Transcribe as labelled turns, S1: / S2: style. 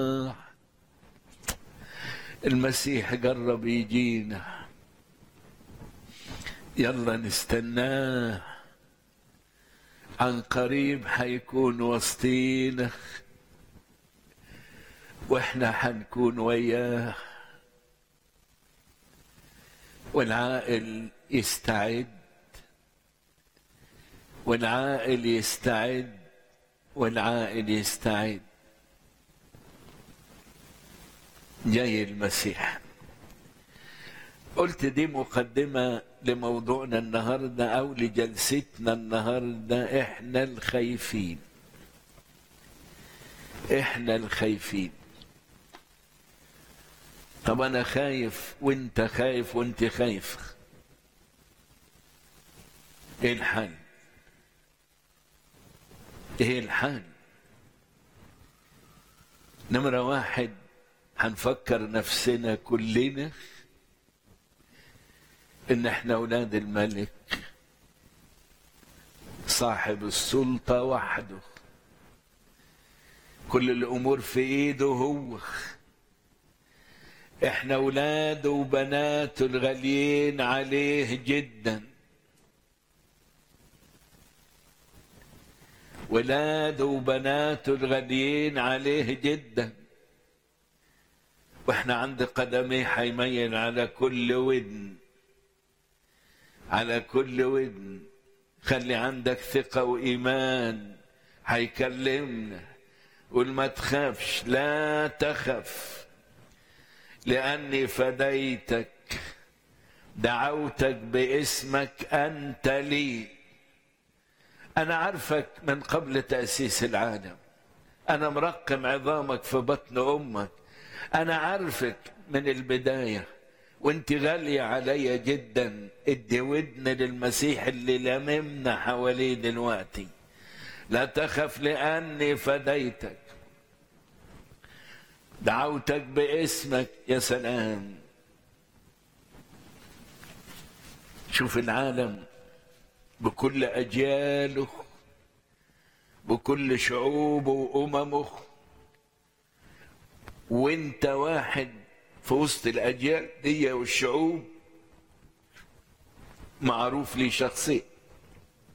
S1: المسيح قرب يجينا يلا نستناه عن قريب حيكون وسطينا واحنا حنكون وياه والعائل يستعد والعائل يستعد والعائل يستعد جاي المسيح قلت دي مقدمة لموضوعنا النهاردة أو لجلستنا النهاردة إحنا الخايفين إحنا الخايفين طب أنا خايف وأنت خايف وأنت خايف إيه الحل؟ إيه الحل؟ نمرة واحد هنفكر نفسنا كلنا ان احنا اولاد الملك صاحب السلطة وحده كل الامور في ايده هو احنا اولاده وبناته الغاليين عليه جدا ولاده وبناته الغاليين عليه جدا واحنا عند قدميه حيميل على كل ودن على كل ودن خلي عندك ثقة وإيمان هيكلمنا قول ما تخافش لا تخف لأني فديتك دعوتك باسمك أنت لي أنا عارفك من قبل تأسيس العالم أنا مرقم عظامك في بطن أمك أنا عارفك من البداية وانت غالية عليا جدا ادي ودن للمسيح اللي لممنا حواليه دلوقتي لا تخف لأني فديتك دعوتك باسمك يا سلام شوف العالم بكل أجياله بكل شعوبه وأممه وانت واحد في وسط الأجيال دي والشعوب معروف لي شخصيا